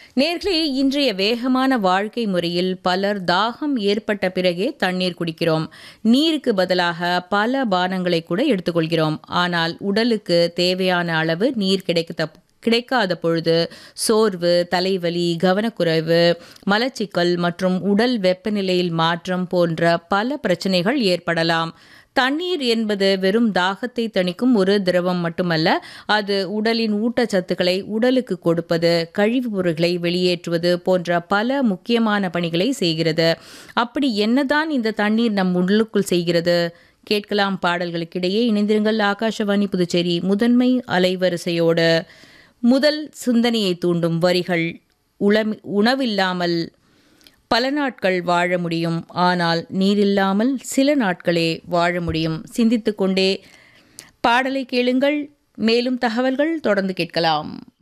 நேர்களே இன்றைய வேகமான வாழ்க்கை முறையில் பலர் தாகம் ஏற்பட்ட பிறகே தண்ணீர் குடிக்கிறோம் நீருக்கு பதிலாக பல பானங்களை கூட எடுத்துக்கொள்கிறோம் ஆனால் உடலுக்கு தேவையான அளவு நீர் கிடைக்க கிடைக்காத பொழுது சோர்வு தலைவலி கவனக்குறைவு மலச்சிக்கல் மற்றும் உடல் வெப்பநிலையில் மாற்றம் போன்ற பல பிரச்சனைகள் ஏற்படலாம் தண்ணீர் என்பது வெறும் தாகத்தை தணிக்கும் ஒரு திரவம் மட்டுமல்ல அது உடலின் ஊட்டச்சத்துக்களை உடலுக்கு கொடுப்பது கழிவுப் பொருட்களை வெளியேற்றுவது போன்ற பல முக்கியமான பணிகளை செய்கிறது அப்படி என்னதான் இந்த தண்ணீர் நம் உடலுக்குள் செய்கிறது கேட்கலாம் பாடல்களுக்கிடையே இணைந்திருங்கள் ஆகாஷவாணி புதுச்சேரி முதன்மை அலைவரிசையோடு முதல் சிந்தனையை தூண்டும் வரிகள் உளம் உணவில்லாமல் பல நாட்கள் வாழ முடியும் ஆனால் நீரில்லாமல் சில நாட்களே வாழ முடியும் சிந்தித்து கொண்டே பாடலை கேளுங்கள் மேலும் தகவல்கள் தொடர்ந்து கேட்கலாம்